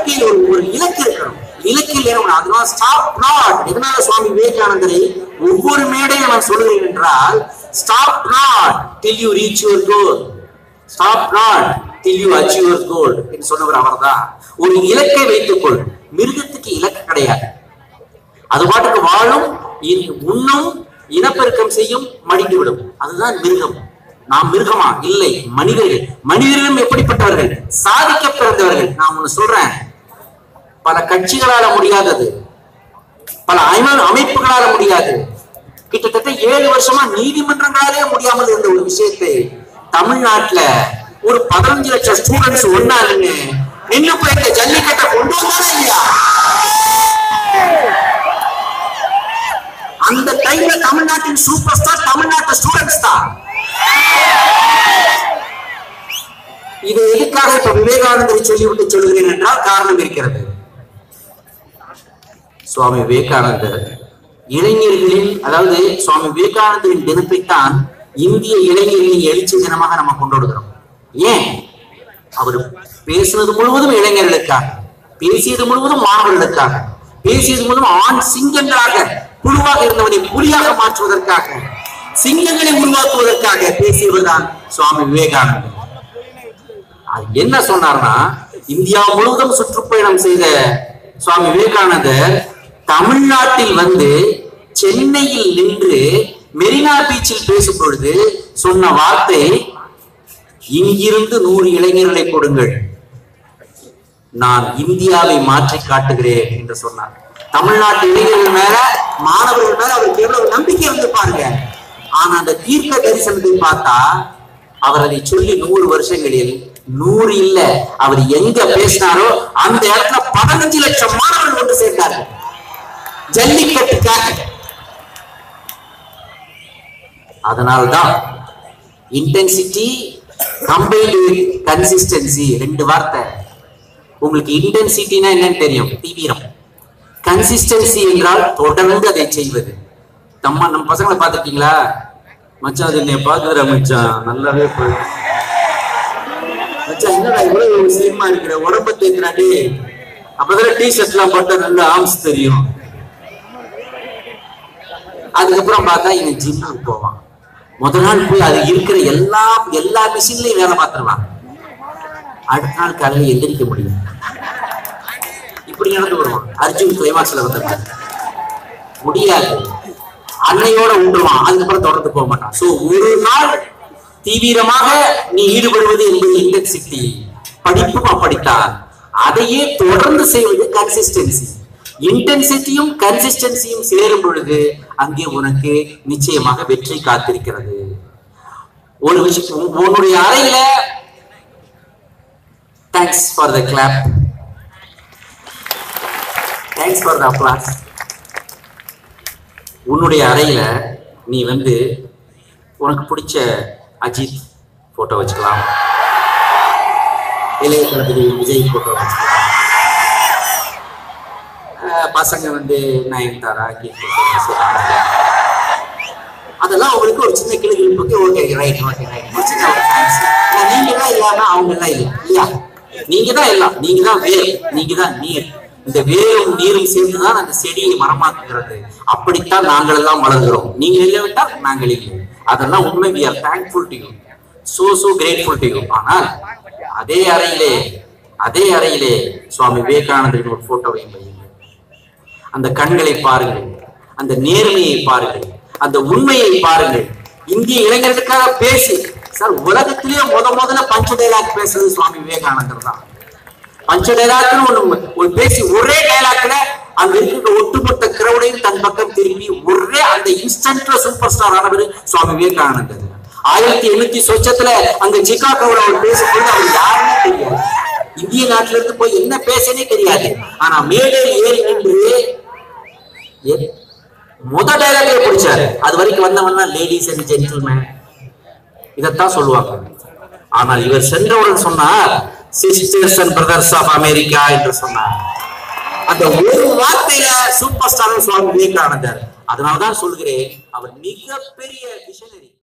வாழ்க்கையில் ஒரு ஒரு இலக்கு இருக்கணும் இலக்கு இல்லையா அதனால ஸ்டாப் நாட் எதனால சுவாமி விவேகானந்தரை ஒவ்வொரு மேடையும் நான் சொல்லுகிறேன் என்றால் stop not till you reach your goal stop not till you achieve your goal என்று சொன்னவர் அவர்தான் ஒரு இலக்கை வைத்துக்கொள் மிருகத்துக்கு இலக்கு கிடையாது அது பாட்டுக்கு வாழும் இ- உண்ணும் இனப்பெருக்கம் செய்யும் மடிந்து விடும் அதுதான் மிருகம் நாம் மிருகமா இல்லை மனிதர்கள் மனிதர்களும் எப்படிப்பட்டவர்கள் சாதிக்க பிறந்தவர்கள் நான் ஒண்ணு சொல்றேன் பல கட்சிகளால முடியாதது பல அமை- அமைப்புகளால முடியாது கிட்டத்தட்ட ஏழு வருஷமா நீதிமன்றங்களாலே முடியாமல் இருந்த ஒரு விஷயத்தை தமிழ்நாட்டுல ஒரு பதினஞ்சு லட்சம் ஸ்டூடெண்ட்ஸ் ஒன்னா நின்னு நின்னு போய் இந்த ஜல்லிக்கட்டை கொண்டு வந்தானே இல்லையா அந்த டைம்ல தமிழ்நாட்டின் சூப்பர் ஸ்டார் தமிழ்நாட்டு ஸ்டூடெண்ட்ஸ் தான் இது எதுக்காக இப்ப விவேகானந்தரை சொல்லிவிட்டு சொல்கிறேன் என்றால் காரணம் இருக்கிறது சுவாமி விவேகானந்தர் இளைஞர்களின் அதாவது சுவாமி விவேகானந்தரின் தினத்தைத்தான் இந்திய இளைஞர்களின் எழுச்சி தினமாக நம்ம கொண்டாடுகிறோம் ஏன் அவர் பேசுனது முழுவதும் இளைஞர்களுக்காக பேசியது முழுவதும் மாணவர்களுக்காக பேசியது முழுவதும் ஆண் சிங்கங்களாக புழுவாக இருந்தவனை புலியாக மாற்றுவதற்காக சிங்கங்களை உருவாக்குவதற்காக பேசியவர் தான் சுவாமி விவேகானந்தர் அது என்ன சொன்னார்னா இந்தியா முழுவதும் சுற்றுப்பயணம் செய்த சுவாமி விவேகானந்தர் தமிழ்நாட்டில் வந்து சென்னையில் நின்று மெரினா பீச்சில் பேசும் பொழுது சொன்ன வார்த்தை இங்கிருந்து நூறு இளைஞர்களை கொடுங்கள் நான் இந்தியாவை மாற்றி காட்டுகிறேன் என்று சொன்னார் தமிழ்நாட்டு இளைஞர்கள் மேல மாணவர்கள் மேல அவருக்கு எவ்வளவு நம்பிக்கை வந்து பாருங்க ஆனா அந்த தீர்க்க தரிசனத்தை பார்த்தா அவர் அதை சொல்லி நூறு வருஷங்களில் நூறு இல்ல அவர் எங்க பேசினாரோ அந்த இடத்துல பதினஞ்சு லட்சம் மாணவர்கள் ஒன்று சேர்ந்தார்கள் ஜல்லிக்கட்டுக்காக அதனால்தான் இன்டென்சிட்டி கம்பைன்டு கன்சிஸ்டன்சி ரெண்டு வார்த்தை உங்களுக்கு இன்டென்சிட்டினா என்னன்னு தெரியும் தீவிரம் கன்சிஸ்டன்சி என்றால் தொடர்ந்து அதை செய்வது நம்ம நம்ம பசங்களை பார்த்துருக்கீங்களா மச்சான் அது என்னை பார்க்குற மச்சான் நல்லாவே போயிடு மச்சான் என்னடா இவ்வளவு ஸ்லிம்மா இருக்கிற உடம்ப தேய்க்கிறாடே அப்பதான் டி ஷர்ட் எல்லாம் போட்டா நல்ல ஆர்ம்ஸ் தெரியும் அதுக்கப்புறம் பார்த்தா இவன் ஜிம்முக்கு போவான் முதல் நாள் போய் அது இருக்கிற எல்லா எல்லா மிஷின்லயும் வேலை பார்த்துருவான் அடுத்த நாள் காலையில எந்திரிக்க முடியும் இப்படி நடந்து வருவான் அர்ஜுன் கிளைமாக்ஸ்ல வந்த மாதிரி முடியாது அன்னையோட உண்டுவான் அதுக்கப்புறம் தொடர்ந்து போக மாட்டான் சோ ஒரு நாள் தீவிரமாக நீ ஈடுபடுவது என்பது இன்டென்சிட்டி படிப்பும் அப்படித்தான் அதையே தொடர்ந்து செய்வது கன்சிஸ்டன்சி இன்டென்சிட்டியும் கன்சிஸ்டன்சியும் சேரும் பொழுது அங்கே உனக்கு நிச்சயமாக வெற்றி காத்திருக்கிறது ஒரு விஷயம் உன்- உன்னுடைய அறையில thanks for the clap thanks for the applause உன்னுடைய அறையில நீ வந்து உனக்கு பிடிச்ச அஜித் போட்டோ வச்சுக்கலாம் இளைய தளபதி விஜய் போட்டோ வச்சுக்கலாம் அஹ் பசங்க வந்து நயன்தாரா கீர்த்தி சுரேஷ், அதெல்லாம் உங்களுக்கு ஒரு சின்ன கிளுகிழப்புக்கு ஓகே ரைட் ஓகே ரைட் ஒரு சின்ன ஒரு ஃபேன்சி நீங்க தான் இல்லாம அவங்க எல்லாம் இல்லை இல்லையா நீங்க தான் எல்லாம் நீங்க தான் வேர் நீங்க தான் நீர் இந்த வேரும் நீரும் சேர்ந்துதான் அந்த செடியை மரமாக்குகிறது அப்படித்தான் நாங்கள் எல்லாம் வளர்கிறோம் நீங்க இல்லைவிட்டால் நாங்கள் இல்லை அதெல்லாம் உண்மை we are thankful to you so so grateful to you ஆனால் அதே அறையிலே அதே அறையிலே சுவாமி விவேகானந்தரின் ஒரு போட்டோவையும் வையுங்கள் அந்த கண்களை பாருங்கள் அந்த நேர்மையை பாருங்கள் அந்த உண்மையை பாருங்கள் இந்திய இளைஞர்களுக்காக பேசி சார் உலகத்திலேயே முத முதல்ல பஞ்ச டைலாக் பேசுறது சுவாமி விவேகானந்தர் தான் பஞ்ச டைலாக்னு ஒண்ணு ஒரு பேசி ஒரே டைலாக்ல அங்க இருக்கிற ஒட்டுமொத்த கிரௌடையும் தன் பக்கம் திரும்பி ஒரே அந்த இன்ஸ்டன்ட்ல சூப்பர் ஸ்டார் ஆனவர் சுவாமி விவேகானந்தர் ஆயிரத்தி எண்ணூத்தி சொச்சத்துல அங்க சிகாகோவில் அவர் பேசும்போது அவர் யாருன்னே தெரியாது இந்திய நாட்டுல இருந்து போய் என்ன பேசனே தெரியாது ஆனா மேடையில் ஏறி நின்று எ- முத டைலாக்ல பிடிச்சாரு அது வரைக்கும் வந்தவன்னா லேடிஸ் அண்ட் ஜென்டில்மேன் இதைத்தான் சொல்லுவாங்க ஆனால் இவர் சென்றவுடன் சொன்னார் sisters and brothers of America என்று சொன்னார் அந்த ஒரு வார்த்தையில சூப்பர் ஸ்டார் சுவாமி விவேகானந்தர் அதனாலதான் சொல்கிறேன் அவர் மிகப்பெரிய விஷனரி